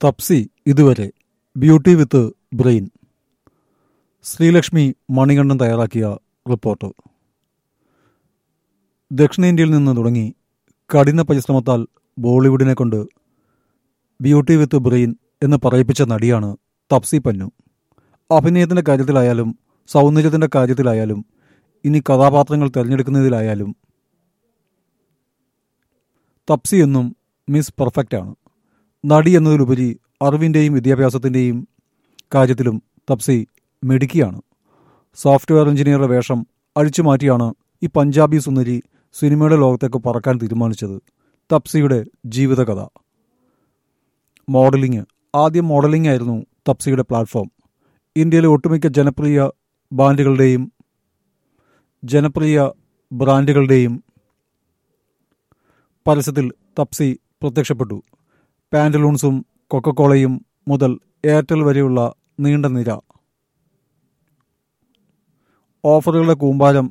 തപ്സി ഇതുവരെ beauty with brain Sreelakshmi Manikandan തയ്യാറാക്കിയ report ദക്ഷിണേന്ത്യയിൽ നിന്ന് തുടങ്ങി കഠിന പരിശ്രമത്താൽ ബോളിവുഡിനെ കൊണ്ട് ബ്യൂട്ടി വിത്ത് ബ്രെയിൻ എന്ന് പറയിപ്പിച്ച നടിയാണ് തപ്സി പന്നു അഭിനയത്തിന്റെ കാര്യത്തിലായാലും സൗന്ദര്യത്തിന്റെ കാര്യത്തിലായാലും ഇനി കഥാപാത്രങ്ങൾ തിരഞ്ഞെടുക്കുന്നതിലായാലും തപ്സി എന്നും മിസ് പെർഫെക്റ്റ് ആണ് നടി എന്നതിലുപരി അറിവിൻ്റെയും വിദ്യാഭ്യാസത്തിൻ്റെയും കാര്യത്തിലും തപ്സി മിടുക്കിയാണ് സോഫ്റ്റ്വെയർ എഞ്ചിനീയറുടെ വേഷം അഴിച്ചുമാറ്റിയാണ് ഈ പഞ്ചാബി സുന്ദരി സിനിമയുടെ ലോകത്തേക്ക് പറക്കാൻ തീരുമാനിച്ചത് തപ്സിയുടെ ജീവിതകഥ മോഡലിംഗ് ആദ്യം മോഡലിംഗ് ആയിരുന്നു തപ്സിയുടെ പ്ലാറ്റ്ഫോം ഇന്ത്യയിലെ ഒട്ടുമിക്ക ജനപ്രിയ ബാൻഡുകളുടെയും ജനപ്രിയ ബ്രാൻഡുകളുടെയും പരസ്യത്തിൽ തപ്സി പ്രത്യക്ഷപ്പെട്ടു പാൻറ്റലൂൺസും കൊക്കക്കോളയും മുതൽ എയർടെൽ വരെയുള്ള നീണ്ട നിര ഓഫറുകളുടെ കൂമ്പാരം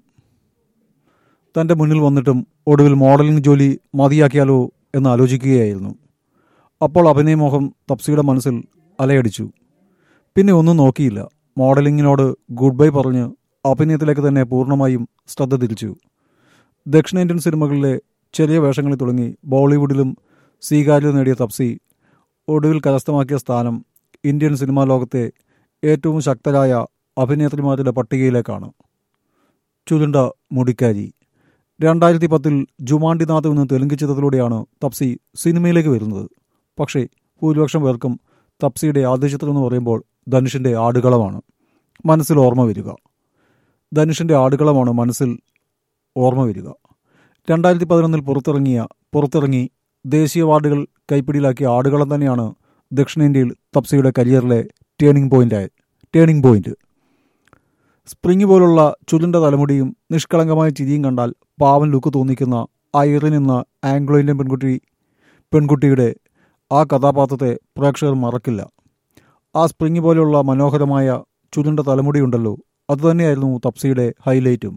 തൻ്റെ മുന്നിൽ വന്നിട്ടും ഒടുവിൽ മോഡലിംഗ് ജോലി മതിയാക്കിയാലോ എന്ന് ആലോചിക്കുകയായിരുന്നു അപ്പോൾ അഭിനയമോഹം തപ്സിയുടെ മനസ്സിൽ അലയടിച്ചു പിന്നെ ഒന്നും നോക്കിയില്ല മോഡലിങ്ങിനോട് ഗുഡ് ബൈ പറഞ്ഞ് അഭിനയത്തിലേക്ക് തന്നെ പൂർണ്ണമായും ശ്രദ്ധ തിരിച്ചു ദക്ഷിണേന്ത്യൻ സിനിമകളിലെ ചെറിയ വേഷങ്ങളിൽ തുടങ്ങി ബോളിവുഡിലും സ്വീകാര്യത നേടിയ തപ്സി ഒടുവിൽ കരസ്ഥമാക്കിയ സ്ഥാനം ഇന്ത്യൻ സിനിമാ ലോകത്തെ ഏറ്റവും ശക്തരായ അഭിനേത്രിമാരുടെ പട്ടികയിലേക്കാണ് ചുരുണ്ട മുടിക്കാരി രണ്ടായിരത്തി പത്തിൽ ജുമാണ്ടിനാഥ് എന്ന തെലുങ്ക് ചിത്രത്തിലൂടെയാണ് തപ്സി സിനിമയിലേക്ക് വരുന്നത് പക്ഷേ ഭൂരിപക്ഷം പേർക്കും തപ്സിയുടെ ആദ്യ ചിത്രം എന്ന് പറയുമ്പോൾ ധനുഷിൻ്റെ ആടുകളമാണ് മനസ്സിൽ ഓർമ്മ വരിക ധനുഷിൻ്റെ ആടുകളമാണ് മനസ്സിൽ ഓർമ്മ വരിക രണ്ടായിരത്തി പതിനൊന്നിൽ പുറത്തിറങ്ങിയ പുറത്തിറങ്ങി ദേശീയ അവാർഡുകൾ കൈപ്പിടിയിലാക്കിയ ആടുകളം തന്നെയാണ് ദക്ഷിണേന്ത്യയിൽ തപ്സിയുടെ കരിയറിലെ turning point turning point spring പോലുള്ള ചുരുണ്ട തലമുടിയും നിഷ്കളങ്കമായ ചിരിയും കണ്ടാൽ പാവൻ ലുക്ക് തോന്നിക്കുന്ന ഐറിൻ എന്ന ആംഗ്ലോ ഇന്ത്യൻ പെൺകുട്ടി പെൺകുട്ടിയുടെ ആ കഥാപാത്രത്തെ പ്രേക്ഷകർ മറക്കില്ല ആ സ്പ്രിങ് പോലെയുള്ള മനോഹരമായ ചുരുണ്ട തലമുടിയുണ്ടല്ലോ അതുതന്നെയായിരുന്നു തപ്സിയുടെ ഹൈലൈറ്റും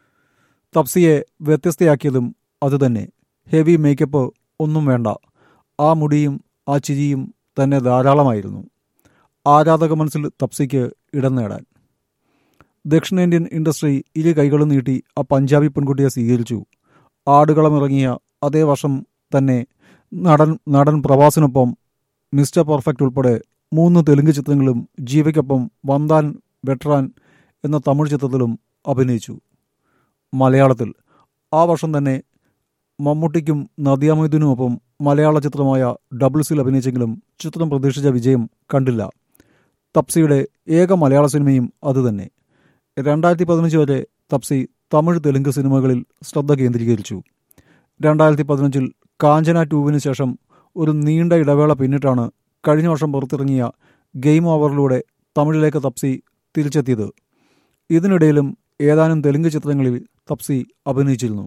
തപ്സിയെ വ്യത്യസ്തയാക്കിയതും അതുതന്നെ ഹെവി മേക്കപ്പ് ഒന്നും വേണ്ട ആ മുടിയും ആ ചിരിയും തന്നെ ധാരാളമായിരുന്നു ആരാധക മനസ്സിൽ തപ്സിക്ക് ഇടം നേടാൻ ദക്ഷിണേന്ത്യൻ ഇൻഡസ്ട്രി ഇരു കൈകളും നീട്ടി ആ പഞ്ചാബി പെൺകുട്ടിയെ സ്വീകരിച്ചു ആടുകളമിറങ്ങിയ അതേ വർഷം തന്നെ നടൻ നടൻ പ്രവാസിനൊപ്പം മിസ്റ്റർ പെർഫെക്റ്റ് ഉൾപ്പെടെ മൂന്ന് തെലുങ്ക് ചിത്രങ്ങളും ജീവയ്ക്കൊപ്പം വന്താൻ വെട്രാൻ എന്ന തമിഴ് ചിത്രത്തിലും അഭിനയിച്ചു മലയാളത്തിൽ ആ വർഷം തന്നെ മമ്മൂട്ടിക്കും നദിയാമൊയ്തീനുമൊപ്പം മലയാള ചിത്രമായ ഡബിൾസിൽ അഭിനയിച്ചെങ്കിലും ചിത്രം പ്രതീക്ഷിച്ച വിജയം കണ്ടില്ല തപ്സിയുടെ ഏക മലയാള സിനിമയും അതുതന്നെ രണ്ടായിരത്തി പതിനഞ്ച് വരെ തപ്സി തമിഴ് തെലുങ്ക് സിനിമകളിൽ ശ്രദ്ധ കേന്ദ്രീകരിച്ചു രണ്ടായിരത്തി പതിനഞ്ചിൽ കാഞ്ചന ടൂവിന് ശേഷം ഒരു നീണ്ട ഇടവേള പിന്നിട്ടാണ് കഴിഞ്ഞ വർഷം പുറത്തിറങ്ങിയ ഗെയിം ഓവറിലൂടെ തമിഴിലേക്ക് തപ്സി തിരിച്ചെത്തിയത് ഇതിനിടയിലും ഏതാനും തെലുങ്ക് ചിത്രങ്ങളിൽ തപ്സി അഭിനയിച്ചിരുന്നു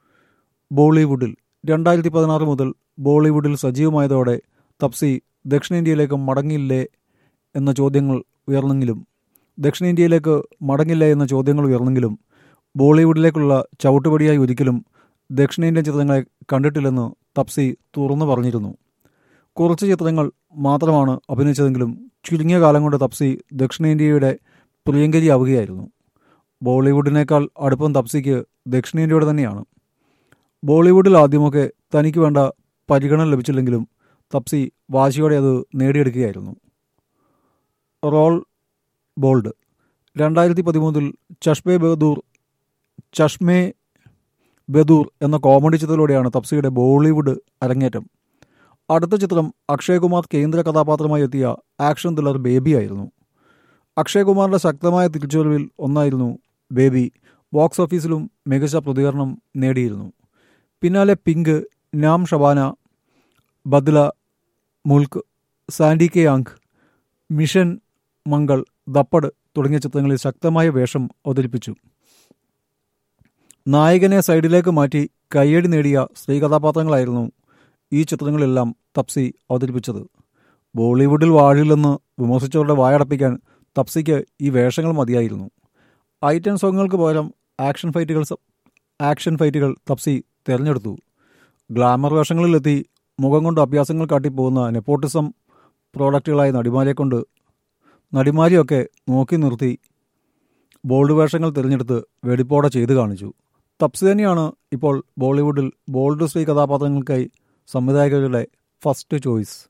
ബോളിവുഡിൽ രണ്ടായിരത്തി പതിനാറ് മുതൽ ബോളിവുഡിൽ സജീവമായതോടെ തപ്സി ദക്ഷിണേന്ത്യയിലേക്ക് മടങ്ങില്ലേ എന്ന ചോദ്യങ്ങൾ ഉയർന്നെങ്കിലും ദക്ഷിണേന്ത്യയിലേക്ക് മടങ്ങില്ല എന്ന ചോദ്യങ്ങൾ ഉയർന്നെങ്കിലും ബോളിവുഡിലേക്കുള്ള ചവിട്ടുപടിയായി ഒരിക്കലും ദക്ഷിണേന്ത്യൻ ചിത്രങ്ങളെ കണ്ടിട്ടില്ലെന്ന് തപ്സി തുറന്നു പറഞ്ഞിരുന്നു കുറച്ച് ചിത്രങ്ങൾ മാത്രമാണ് അഭിനയിച്ചതെങ്കിലും ചുരുങ്ങിയ കാലം കൊണ്ട് തപ്സി ദക്ഷിണേന്ത്യയുടെ പ്രിയങ്കരിയാവുകയായിരുന്നു ബോളിവുഡിനേക്കാൾ അടുപ്പം തപ്സിക്ക് ദക്ഷിണേന്ത്യയുടെ തന്നെയാണ് ബോളിവുഡിൽ ആദ്യമൊക്കെ തനിക്ക് വേണ്ട പരിഗണന ലഭിച്ചില്ലെങ്കിലും തപ്സി വാശിയോടെ അത് നേടിയെടുക്കുകയായിരുന്നു റോൾ ബോൾഡ് രണ്ടായിരത്തി പതിമൂന്നിൽ ചഷ്മേ ബഹദൂർ ചഷ്മേ ബദൂർ എന്ന കോമഡി ചിത്രത്തിലൂടെയാണ് തപ്സിയുടെ ബോളിവുഡ് അരങ്ങേറ്റം അടുത്ത ചിത്രം അക്ഷയകുമാർ കേന്ദ്ര കഥാപാത്രമായി എത്തിയ ആക്ഷൻ ത്രില്ലർ ബേബി ആയിരുന്നു അക്ഷയകുമാറിന്റെ ശക്തമായ തിരിച്ചുവരവിൽ ഒന്നായിരുന്നു ബേബി ബോക്സ് ഓഫീസിലും മികച്ച പ്രതികരണം നേടിയിരുന്നു പിന്നാലെ പിങ്ക് നാം ഷബാന ബദ്ല മുൽക്ക് സാൻഡി കെ ആങ്ക് മിഷൻ മംഗൾ ദപ്പട് തുടങ്ങിയ ചിത്രങ്ങളിൽ ശക്തമായ വേഷം അവതരിപ്പിച്ചു നായകനെ സൈഡിലേക്ക് മാറ്റി കയ്യടി നേടിയ സ്ത്രീ കഥാപാത്രങ്ങളായിരുന്നു ഈ ചിത്രങ്ങളെല്ലാം തപ്സി അവതരിപ്പിച്ചത് ബോളിവുഡിൽ വാഴില്ലെന്ന് വിമർശിച്ചവരുടെ വായടപ്പിക്കാൻ തപ്സിക്ക് ഈ വേഷങ്ങൾ മതിയായിരുന്നു ഐറ്റം സോങ്ങുകൾക്ക് പകരം ആക്ഷൻ ഫൈറ്റുകൾ ആക്ഷൻ ഫൈറ്റുകൾ തപ്സി തിരഞ്ഞെടുത്തു ഗ്ലാമർ വേഷങ്ങളിലെത്തി മുഖം കൊണ്ട് അഭ്യാസങ്ങൾ കാട്ടിപ്പോകുന്ന നെപ്പോട്ടിസം പ്രോഡക്റ്റുകളായ നടിമാരെ കൊണ്ട് നടിമാരെയൊക്കെ നോക്കി നിർത്തി ബോൾഡ് വേഷങ്ങൾ തിരഞ്ഞെടുത്ത് വെടിപ്പോടെ ചെയ്തു കാണിച്ചു തപ്സി തന്നെയാണ് ഇപ്പോൾ ബോളിവുഡിൽ ബോൾഡ് സ്ത്രീ കഥാപാത്രങ്ങൾക്കായി സംവിധായകരുടെ ഫസ്റ്റ് ചോയ്സ്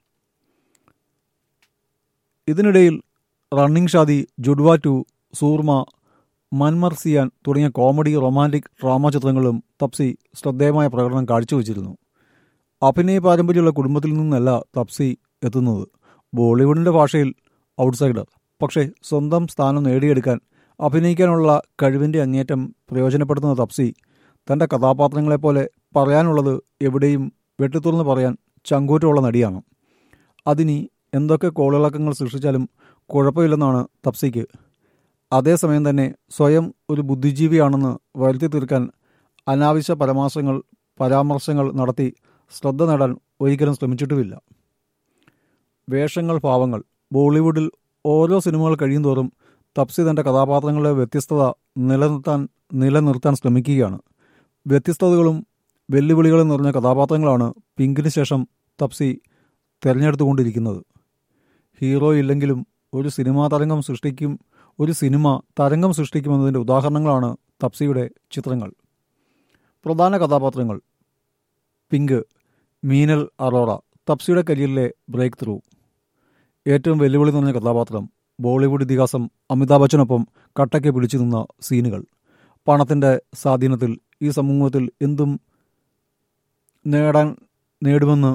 ഇതിനിടയിൽ running Shaadi Judwaa two Soorma Manmarziyaan തുടങ്ങിയ കോമഡി റൊമാൻറ്റിക് ഡ്രാമ ചിത്രങ്ങളും തപ്സി ശ്രദ്ധേയമായ പ്രകടനം കാഴ്ചവെച്ചിരുന്നു അഭിനയ പാരമ്പര്യമുള്ള കുടുംബത്തിൽ നിന്നല്ല തപ്സി എത്തുന്നത് ബോളിവുഡിൻ്റെ ഭാഷയിൽ ഔട്ട്സൈഡർ പക്ഷേ സ്വന്തം സ്ഥാനം നേടിയെടുക്കാൻ അഭിനയിക്കാനുള്ള കഴിവിൻ്റെ അങ്ങേറ്റം പ്രയോജനപ്പെടുത്തുന്ന തപ്സി തൻ്റെ കഥാപാത്രങ്ങളെപ്പോലെ പറയാനുള്ളത് എവിടെയും വെട്ടിത്തുറന്ന് പറയാൻ ചങ്കൂറ്റമുള്ള നടിയാണ് അതിനി എന്തൊക്കെ കോളിളക്കങ്ങൾ സൃഷ്ടിച്ചാലും കുഴപ്പമില്ലെന്നാണ് തപ്സിക്ക് അതേസമയം തന്നെ സ്വയം ഒരു ബുദ്ധിജീവിയാണെന്ന് വരുത്തി തീർക്കാൻ അനാവശ്യ പരാമർശങ്ങൾ പരാമർശങ്ങൾ നടത്തി ശ്രദ്ധ നേടാൻ ഒരിക്കലും ശ്രമിച്ചിട്ടുമില്ല വേഷങ്ങൾ ഭാവങ്ങൾ ബോളിവുഡിൽ ഓരോ സിനിമകൾ കഴിയുന്തോറും തപ്സി തൻ്റെ കഥാപാത്രങ്ങളുടെ വ്യത്യസ്തത നിലനിർത്താൻ നിലനിർത്താൻ ശ്രമിക്കുകയാണ് വ്യത്യസ്തതകളും വെല്ലുവിളികളും നിറഞ്ഞ കഥാപാത്രങ്ങളാണ് പിങ്കിന് ശേഷം തപ്സി തിരഞ്ഞെടുത്തുകൊണ്ടിരിക്കുന്നത് ഹീറോ ഇല്ലെങ്കിലും ഒരു സിനിമാ തരംഗം സൃഷ്ടിക്കും ഒരു സിനിമ തരംഗം സൃഷ്ടിക്കുമെന്നതിൻ്റെ ഉദാഹരണങ്ങളാണ് തപ്സിയുടെ ചിത്രങ്ങൾ പ്രധാന കഥാപാത്രങ്ങൾ പിങ്ക് മീനൽ അറോറ തപ്സിയുടെ കരിയറിലെ ബ്രേക്ക് ത്രൂ ഏറ്റവും വെല്ലുവിളി നിറഞ്ഞ കഥാപാത്രം ബോളിവുഡ് ഇതിഹാസം അമിതാഭ് ബച്ചനൊപ്പം കട്ടയ്ക്ക് പിടിച്ചു നിന്ന സീനുകൾ പണത്തിൻ്റെ സ്വാധീനത്തിൽ ഈ സമൂഹത്തിൽ എന്തും നേടാൻ നേടുമെന്ന്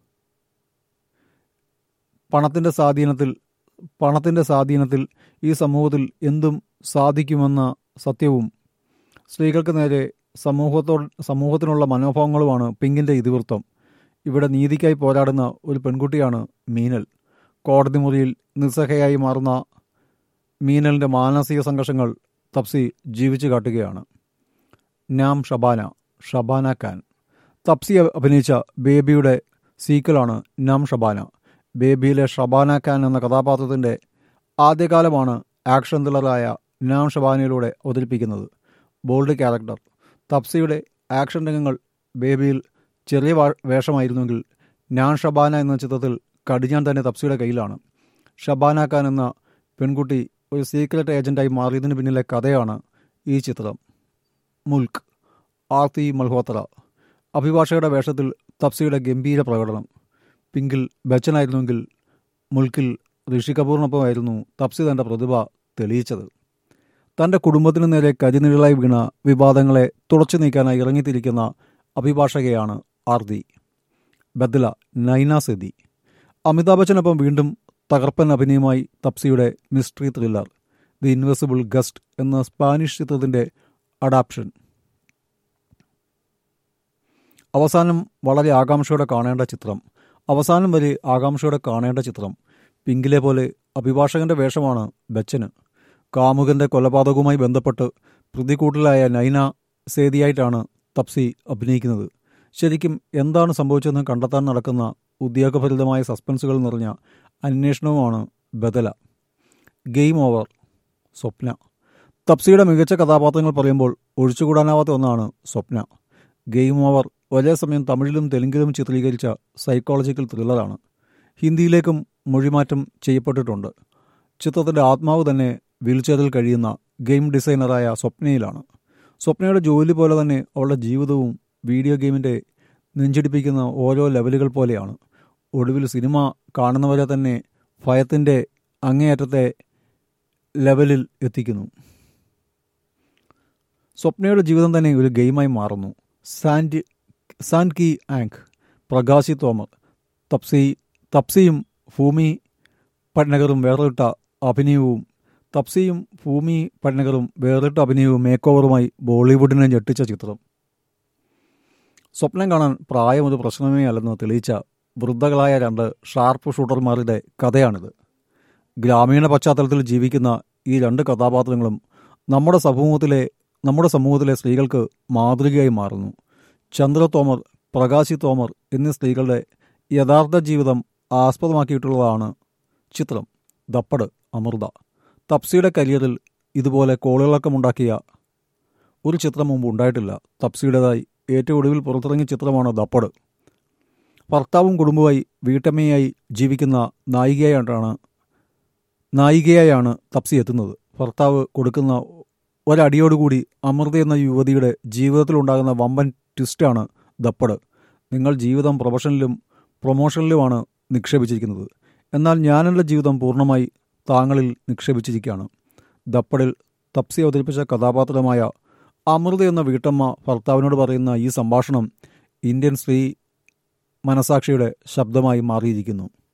പണത്തിൻ്റെ സ്വാധീനത്തിൽ പണത്തിൻ്റെ സ്വാധീനത്തിൽ ഈ സമൂഹത്തിൽ എന്തും സാധിക്കുമെന്ന സത്യവും സ്ത്രീകൾക്ക് നേരെ സമൂഹത്തോ സമൂഹത്തിനുള്ള മനോഭാവങ്ങളുമാണ് പിങ്കിൻ്റെ ഇതിവൃത്തം ഇവിടെ നീതിക്കായി പോരാടുന്ന ഒരു പെൺകുട്ടിയാണ് മീനൽ കോടതി മുറിയിൽ നിസ്സഹയായി മാറുന്ന മീനലിൻ്റെ മാനസിക സംഘർഷങ്ങൾ തപ്സി ജീവിച്ചു കാട്ടുകയാണ് നാം ഷബാന ഷബാന ഖാൻ തപ്സി അഭിനയിച്ച ബേബിയുടെ സീക്വലാണ് നാം ഷബാന ബേബിയിലെ ഷബാന ഖാൻ എന്ന കഥാപാത്രത്തിൻ്റെ ആദ്യകാലമാണ് ആക്ഷൻ ത്രില്ലറായ നാം ഷബാനയിലൂടെ അവതരിപ്പിക്കുന്നത് ബോൾഡ് ക്യാരക്ടർ തപ്സിയുടെ ആക്ഷൻ രംഗങ്ങൾ ബേബിയിൽ ചെറിയ വേഷമായിരുന്നെങ്കിൽ നാൻ ഷബാന എന്ന ചിത്രത്തിൽ കടിഞ്ഞാൻ തന്നെ തപ്സിയുടെ കയ്യിലാണ് ഷബാന ഖാൻ എന്ന പെൺകുട്ടി ഒരു സീക്രട്ട് ഏജന്റായി മാറിയതിന് പിന്നിലെ കഥയാണ് ഈ ചിത്രം മുൽക്ക് ആർത്തി മൽഹോത്ര അഭിഭാഷകയുടെ വേഷത്തിൽ തപ്സിയുടെ ഗംഭീര പ്രകടനം പിങ്കിൽ ബച്ചനായിരുന്നെങ്കിൽ മുൽക്കിൽ ഋഷി കപൂറിനൊപ്പമായിരുന്നു തപ്സി തൻ്റെ പ്രതിഭ തെളിയിച്ചത് തൻ്റെ കുടുംബത്തിനു നേരെ കരിനിഴലായി വീണ വിവാദങ്ങളെ തുടച്ചു നീക്കാനായി ഇറങ്ങിത്തിരിക്കുന്ന അഭിഭാഷകയാണ് ആർതി ബദ്ല നൈന സെദി അമിതാഭ് ബച്ചനൊപ്പം വീണ്ടും തകർപ്പൻ അഭിനയമായി തപ്സിയുടെ mystery thriller the invisible guest എന്ന സ്പാനിഷ് ചിത്രത്തിൻ്റെ അഡാപ്ഷൻ അവസാനം വളരെ ആകാംക്ഷയോടെ കാണേണ്ട ചിത്രം അവസാനം വരെ ആകാംക്ഷയോടെ കാണേണ്ട ചിത്രം പിങ്കിലെ പോലെ അഭിഭാഷകന്റെ വേഷമാണ് ബച്ചന് കാമുകന്റെ കൊലപാതകവുമായി ബന്ധപ്പെട്ട് പ്രതികൂട്ടിലായ നൈന സേതിയായിട്ടാണ് തപ്സി അഭിനയിക്കുന്നത് ശരിക്കും എന്താണ് സംഭവിച്ചതെന്ന് കണ്ടെത്താൻ നടക്കുന്ന ഉദ്യോഗഭരിതമായ സസ്പെൻസുകൾ നിറഞ്ഞ അന്വേഷണവുമാണ് ബദല ഗെയിം ഓവർ സ്വപ്ന തപ്സിയുടെ മികച്ച കഥാപാത്രങ്ങൾ പറയുമ്പോൾ ഒഴിച്ചുകൂടാനാവാത്ത ഒന്നാണ് സ്വപ്ന ഗെയിം ഓവർ ഒരേ സമയം തമിഴിലും തെലുങ്കിലും ചിത്രീകരിച്ച സൈക്കോളജിക്കൽ ത്രില്ലറാണ് ഹിന്ദിയിലേക്കും മൊഴിമാറ്റം ചെയ്യപ്പെട്ടിട്ടുണ്ട് ചിത്രത്തിൻ്റെ ആത്മാവ് തന്നെ വീൽചെയറിൽ കഴിയുന്ന ഗെയിം ഡിസൈനറായ സ്വപ്നയിലാണ് സ്വപ്നയുടെ ജോലി പോലെ തന്നെ അവളുടെ ജീവിതവും വീഡിയോ ഗെയിമിൻ്റെ നെഞ്ചിടിപ്പിക്കുന്ന ഓരോ ലെവലുകൾ പോലെയാണ് ഒടുവിൽ സിനിമ കാണുന്നവരെ തന്നെ ഭയത്തിൻ്റെ അങ്ങേയറ്റത്തെ ലെവലിൽ എത്തിക്കുന്നു സ്വപ്നയുടെ ജീവിതം തന്നെ ഒരു ഗെയിമായി മാറുന്നു സാൻഡ് സാൻ കി ആങ്ക് പ്രകാശി തോമർ തപ്സി തപ്സിയും ഭൂമി പട്നഗറും വേറിട്ട അഭിനയവും തപ്സിയും ഭൂമി പട്നഗറും വേറിട്ട അഭിനയവും മേക്ക് ഓവറുമായി ബോളിവുഡിനെ ഞെട്ടിച്ച ചിത്രം സ്വപ്നം കാണാൻ പ്രായം ഒരു പ്രശ്നമേ അല്ലെന്ന് തെളിയിച്ച വൃദ്ധകളായ രണ്ട് ഷാർപ്പ് ഷൂട്ടർമാരുടെ കഥയാണിത് ഗ്രാമീണ പശ്ചാത്തലത്തിൽ ജീവിക്കുന്ന ഈ രണ്ട് കഥാപാത്രങ്ങളും നമ്മുടെ സമൂഹത്തിലെ നമ്മുടെ സമൂഹത്തിലെ സ്ത്രീകൾക്ക് മാതൃകയായി മാറുന്നു ചന്ദ്ര തോമർ പ്രകാശി തോമർ എന്നീ സ്ത്രീകളുടെ യഥാർത്ഥ ജീവിതം ആസ്പദമാക്കിയിട്ടുള്ളതാണ് ചിത്രം ദപ്പട് അമൃത തപ്സിയുടെ കരിയറിൽ ഇതുപോലെ കോളിളക്കമുണ്ടാക്കിയ ഒരു ചിത്രം മുമ്പ് ഉണ്ടായിട്ടില്ല തപ്സിയുടേതായി ഏറ്റവും ഒടുവിൽ പുറത്തിറങ്ങിയ ചിത്രമാണ് ദപ്പട് ഭർത്താവും കുടുംബമായി വീട്ടമ്മയായി ജീവിക്കുന്ന നായികയായിട്ടാണ് നായികയായാണ് തപ്സി എത്തുന്നത് ഭർത്താവ് കൊടുക്കുന്ന ഒരടിയോടുകൂടി അമൃത എന്ന യുവതിയുടെ ജീവിതത്തിലുണ്ടാകുന്ന വമ്പൻ ട്വിസ്റ്റാണ് ദപ്പട് നിങ്ങൾ ജീവിതം പ്രൊഫഷനിലും പ്രൊമോഷനിലുമാണ് നിക്ഷേപിച്ചിരിക്കുന്നത് എന്നാൽ ഞാനെൻ്റെ ജീവിതം പൂർണ്ണമായി താങ്കളിൽ നിക്ഷേപിച്ചിരിക്കുകയാണ് ദപ്പടിൽ തപ്സി അവതരിപ്പിച്ച കഥാപാത്രമായ അമൃത എന്ന വീട്ടമ്മ ഭർത്താവിനോട് പറയുന്ന ഈ സംഭാഷണം ഇന്ത്യൻ സ്ത്രീ മനസാക്ഷിയുടെ ശബ്ദമായി മാറിയിരിക്കുന്നു